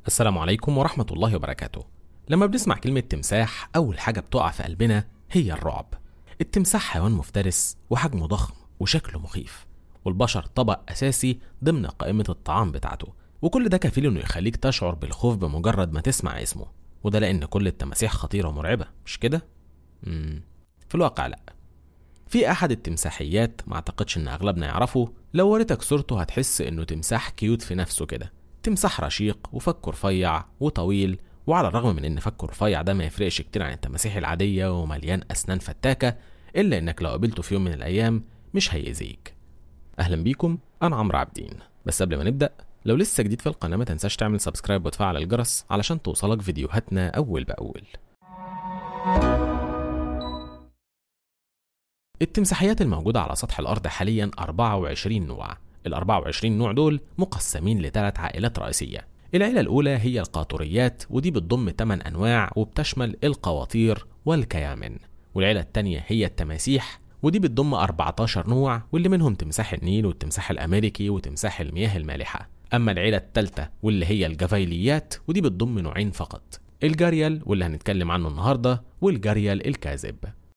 السلام عليكم ورحمة الله وبركاته لما بنسمع كلمة تمساح أول حاجة بتقع في قلبنا هي الرعب التمساح حيوان مفترس وحجمه ضخم وشكله مخيف والبشر طبق أساسي ضمن قائمة الطعام بتاعته وكل ده كفيل إنه يخليك تشعر بالخوف بمجرد ما تسمع اسمه وده لأن كل التماسيح خطيرة ومرعبة مش كده؟ مم. في الواقع لأ في أحد التمساحيات ما أعتقدش إن أغلبنا يعرفه لو وريتك صورته هتحس إنه تمساح كيوت في نفسه كده تمساح رشيق وفكه رفيع وطويل وعلى الرغم من إن فكه رفيع ده ما يفرقش كتير عن التماسيح العادية ومليان أسنان فتاكة إلا إنك لو قابلته في يوم من الأيام مش هيأذيك أهلا بيكم أنا عمرو عابدين بس قبل ما نبدأ لو لسه جديد في القناة ما تنساش تعمل سبسكرايب وتفعل الجرس علشان توصلك فيديوهاتنا أول بأول التمساحيات الموجودة على سطح الأرض حاليا 24 نوع ال 24 نوع دول مقسمين لثلاث عائلات رئيسية العيلة الأولى هي القاطريات ودي بتضم 8 أنواع وبتشمل القواطير والكيامن والعيلة الثانية هي التماسيح ودي بتضم 14 نوع واللي منهم تمساح النيل والتمساح الأمريكي وتمساح المياه المالحة أما العيلة الثالثة واللي هي الجفيليات ودي بتضم نوعين فقط الجريال واللي هنتكلم عنه النهاردة والجريال الكاذب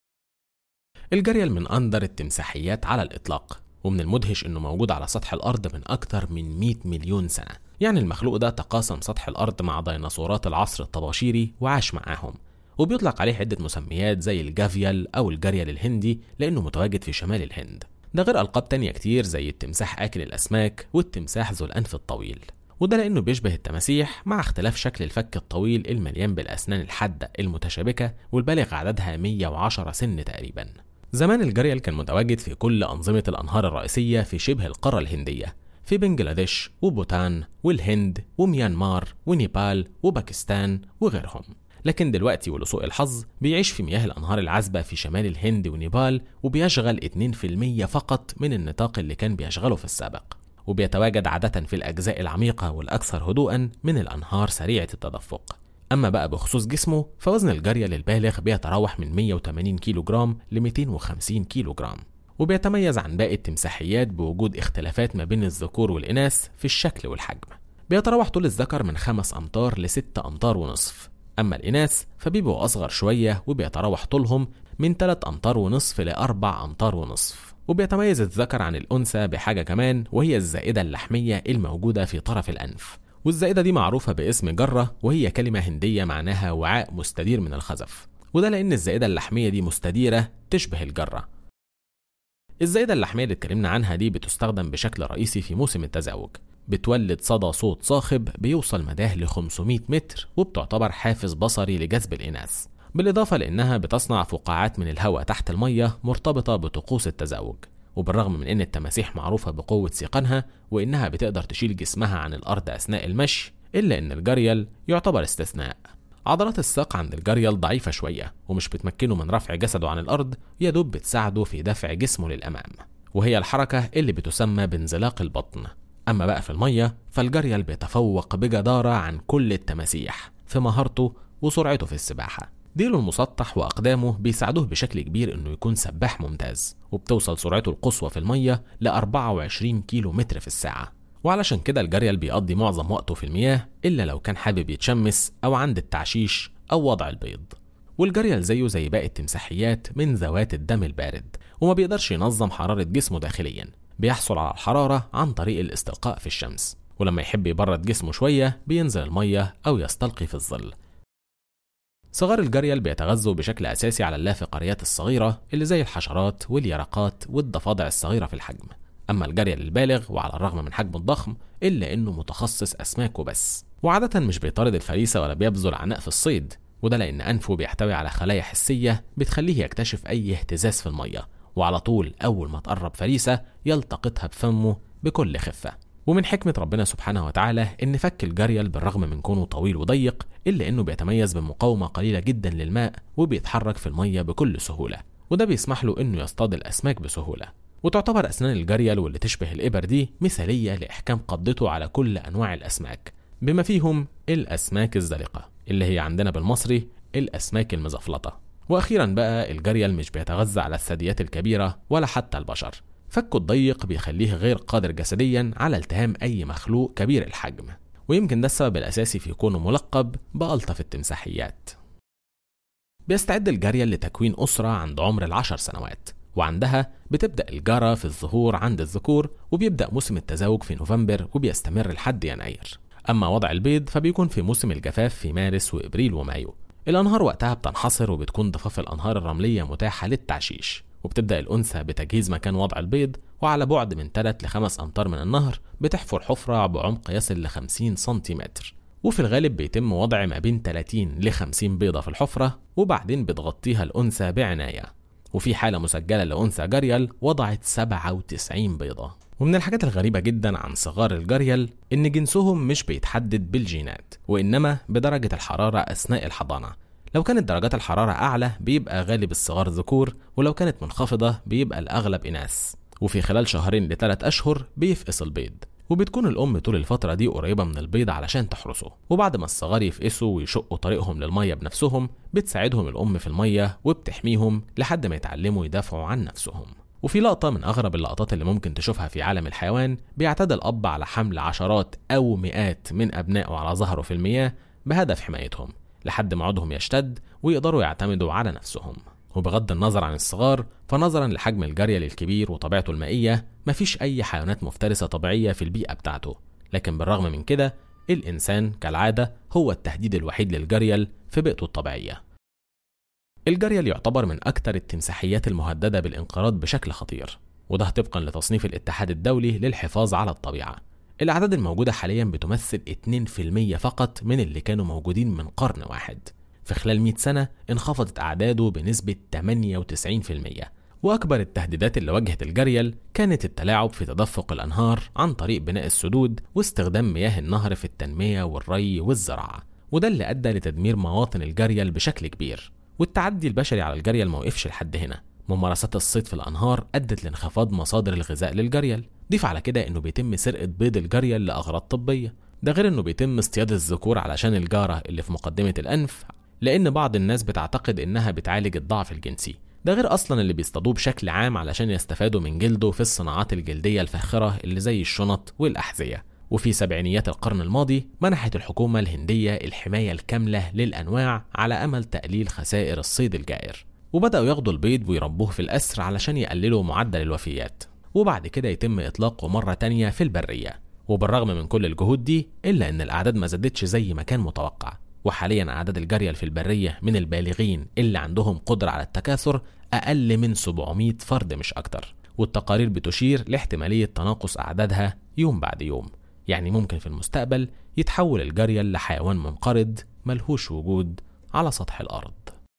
الجريال من أندر التمساحيات على الإطلاق ومن المدهش إنه موجود على سطح الأرض من أكتر من 100 مليون سنة يعني المخلوق ده تقاسم سطح الأرض مع ديناصورات العصر الطباشيري وعاش معاهم وبيطلق عليه عدة مسميات زي الجافيال أو الجريال الهندي لأنه متواجد في شمال الهند ده غير ألقاب تانية كتير زي التمساح آكل الأسماك والتمساح ذو الأنف الطويل وده لأنه بيشبه التماسيح مع اختلاف شكل الفك الطويل المليان بالأسنان الحادة المتشابكة والبالغ عددها 110 سن تقريبا زمان الجريال كان متواجد في كل أنظمة الأنهار الرئيسية في شبه القارة الهندية في بنجلاديش وبوتان والهند وميانمار ونيبال وباكستان وغيرهم لكن دلوقتي ولسوء الحظ بيعيش في مياه الأنهار العذبة في شمال الهند ونيبال وبيشغل 2% فقط من النطاق اللي كان بيشغله في السابق وبيتواجد عادة في الأجزاء العميقة والأكثر هدوءا من الأنهار سريعة التدفق أما بقى بخصوص جسمه فوزن الجريال البالغ بيتراوح من 180 كيلو جرام ل 250 كيلو جرام وبيتميز عن باقي التمساحيات بوجود اختلافات ما بين الذكور والإناث في الشكل والحجم بيتراوح طول الذكر من 5 أمتار ل 6 أمتار ونصف أما الإناث فبيبقوا أصغر شوية وبيتراوح طولهم من 3 أمتار ونصف ل 4 أمتار ونصف وبيتميز الذكر عن الأنثى بحاجة كمان وهي الزائدة اللحمية الموجودة في طرف الأنف والزائدة دي معروفة باسم جرة وهي كلمة هندية معناها وعاء مستدير من الخزف وده لأن الزائدة اللحمية دي مستديرة تشبه الجرة الزائدة اللحمية اللي اتكلمنا عنها دي بتستخدم بشكل رئيسي في موسم التزاوج بتولد صدى صوت صاخب بيوصل مداه ل 500 متر وبتعتبر حافز بصري لجذب الإناث بالإضافة لأنها بتصنع فقاعات من الهواء تحت المية مرتبطة بطقوس التزاوج وبالرغم من أن التماسيح معروفة بقوة سيقانها وإنها بتقدر تشيل جسمها عن الأرض أثناء المشي إلا أن الجريال يعتبر استثناء عضلات الساق عند الجريال ضعيفة شوية ومش بتمكنه من رفع جسده عن الأرض يدوب بتساعده في دفع جسمه للأمام وهي الحركة اللي بتسمى بانزلاق البطن أما بقى في المية فالجريال بيتفوق بجدارة عن كل التماسيح في مهارته وسرعته في السباحة ديله المسطح وأقدامه بيساعدوه بشكل كبير إنه يكون سباح ممتاز وبتوصل سرعته القصوى في المية ل 24 كيلو متر في الساعة وعلشان كده الجريال بيقضي معظم وقته في المياه إلا لو كان حابب يتشمس أو عند التعشيش أو وضع البيض والجريال زيه زي باقي التمساحيات من ذوات الدم البارد وما بيقدرش ينظم حرارة جسمه داخليا بيحصل على الحرارة عن طريق الاستلقاء في الشمس ولما يحب يبرد جسمه شوية بينزل المية أو يستلقي في الظل صغار الجريال بيتغذوا بشكل أساسي على اللافقريات الصغيرة اللي زي الحشرات واليرقات والضفادع الصغيرة في الحجم أما الجريال البالغ وعلى الرغم من حجمه الضخم إلا إنه متخصص أسماك وبس وعادة مش بيطارد الفريسة ولا بيبذل عناء في الصيد وده لأن أنفه بيحتوي على خلايا حسية بتخليه يكتشف أي اهتزاز في المية وعلى طول أول ما تقرب فريسة يلتقطها بفمه بكل خفة ومن حكمة ربنا سبحانه وتعالى إن فك الجريال بالرغم من كونه طويل وضيق إلا إنه بيتميز بمقاومة قليلة جدا للماء وبيتحرك في المية بكل سهولة وده بيسمح له إنه يصطاد الأسماك بسهولة وتعتبر أسنان الجريال واللي تشبه الإبر دي مثالية لإحكام قبضته على كل أنواع الأسماك بما فيهم الأسماك الزلقة اللي هي عندنا بالمصري الأسماك المزفلطة وأخيرا بقى الجريال مش بيتغذى على الثدييات الكبيرة ولا حتى البشر فكه الضيق بيخليه غير قادر جسديا على التهام أي مخلوق كبير الحجم ويمكن ده السبب الأساسي في كونه ملقب بألطف التمساحيات بيستعد الجارية لتكوين أسرة عند عمر العشر سنوات وعندها بتبدأ الجرى في الظهور عند الذكور وبيبدأ موسم التزاوج في نوفمبر وبيستمر لحد يناير أما وضع البيض فبيكون في موسم الجفاف في مارس وإبريل ومايو الأنهار وقتها بتنحصر وبتكون ضفاف الأنهار الرملية متاحة للتعشيش وبتبدأ الأنثى بتجهيز مكان وضع البيض وعلى بعد من 3 ل 5 أمتار من النهر بتحفر حفرة بعمق يصل ل 50 سنتيمتر وفي الغالب بيتم وضع ما بين 30 ل 50 بيضة في الحفرة وبعدين بتغطيها الأنثى بعناية وفي حالة مسجلة لأنثى جريل وضعت 97 بيضة ومن الحاجات الغريبة جدا عن صغار الجريل إن جنسهم مش بيتحدد بالجينات وإنما بدرجة الحرارة أثناء الحضانة لو كانت درجات الحرارة أعلى بيبقى غالب الصغار ذكور ولو كانت منخفضة بيبقى الأغلب إناث وفي خلال شهرين لثلاث أشهر بيفقس البيض وبتكون الأم طول الفترة دي قريبة من البيض علشان تحرسه وبعد ما الصغار يفقسوا ويشقوا طريقهم للمية بنفسهم بتساعدهم الأم في المية وبتحميهم لحد ما يتعلموا يدافعوا عن نفسهم وفي لقطة من أغرب اللقطات اللي ممكن تشوفها في عالم الحيوان بيعتاد الأب على حمل عشرات أو مئات من أبنائه على ظهره في المياه بهدف حمايتهم لحد ما عودهم يشتد ويقدروا يعتمدوا على نفسهم وبغض النظر عن الصغار فنظرا لحجم الجريل الكبير وطبيعته المائية مفيش أي حيوانات مفترسة طبيعية في البيئة بتاعته لكن بالرغم من كده الإنسان كالعادة هو التهديد الوحيد للجريل في بيئته الطبيعية الجريل يعتبر من أكثر التمساحيات المهددة بالانقراض بشكل خطير وده طبقا لتصنيف الاتحاد الدولي للحفاظ على الطبيعة الأعداد الموجودة حاليا بتمثل 2% فقط من اللي كانوا موجودين من قرن واحد في خلال 100 سنة انخفضت أعداده بنسبة 98% وأكبر التهديدات اللي واجهت الجريل كانت التلاعب في تدفق الأنهار عن طريق بناء السدود واستخدام مياه النهر في التنمية والري والزراعة وده اللي أدى لتدمير مواطن الجريل بشكل كبير والتعدي البشري على الجريل ما وقفش لحد هنا ممارسات الصيد في الأنهار أدت لانخفاض مصادر الغذاء للجريل ضيف على كده إنه بيتم سرقة بيض الجريل لأغراض طبية ده غير إنه بيتم اصطياد الذكور علشان الجارة اللي في مقدمة الأنف لأن بعض الناس بتعتقد إنها بتعالج الضعف الجنسي ده غير أصلا اللي بيصطادوه بشكل عام علشان يستفادوا من جلده في الصناعات الجلدية الفاخرة اللي زي الشنط والأحذية وفي سبعينيات القرن الماضي منحت الحكومة الهندية الحماية الكاملة للأنواع على أمل تقليل خسائر الصيد الجائر وبدأوا ياخدوا البيض ويربوه في الأسر علشان يقللوا معدل الوفيات وبعد كده يتم إطلاقه مرة تانية في البرية وبالرغم من كل الجهود دي إلا إن الأعداد ما زادتش زي ما كان متوقع وحاليا أعداد الجريل في البرية من البالغين اللي عندهم قدرة على التكاثر أقل من 700 فرد مش أكتر والتقارير بتشير لاحتمالية تناقص أعدادها يوم بعد يوم يعني ممكن في المستقبل يتحول الجريل لحيوان منقرض ملهوش وجود على سطح الأرض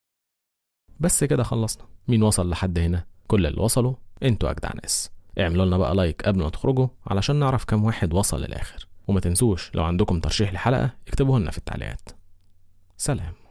بس كده خلصنا مين وصل لحد هنا كل اللي وصلوا انتوا أجدع ناس اعملوا لنا بقى لايك قبل ما تخرجوا علشان نعرف كم واحد وصل للآخر وما تنسوش لو عندكم ترشيح لحلقة اكتبوه لنا في التعليقات سلام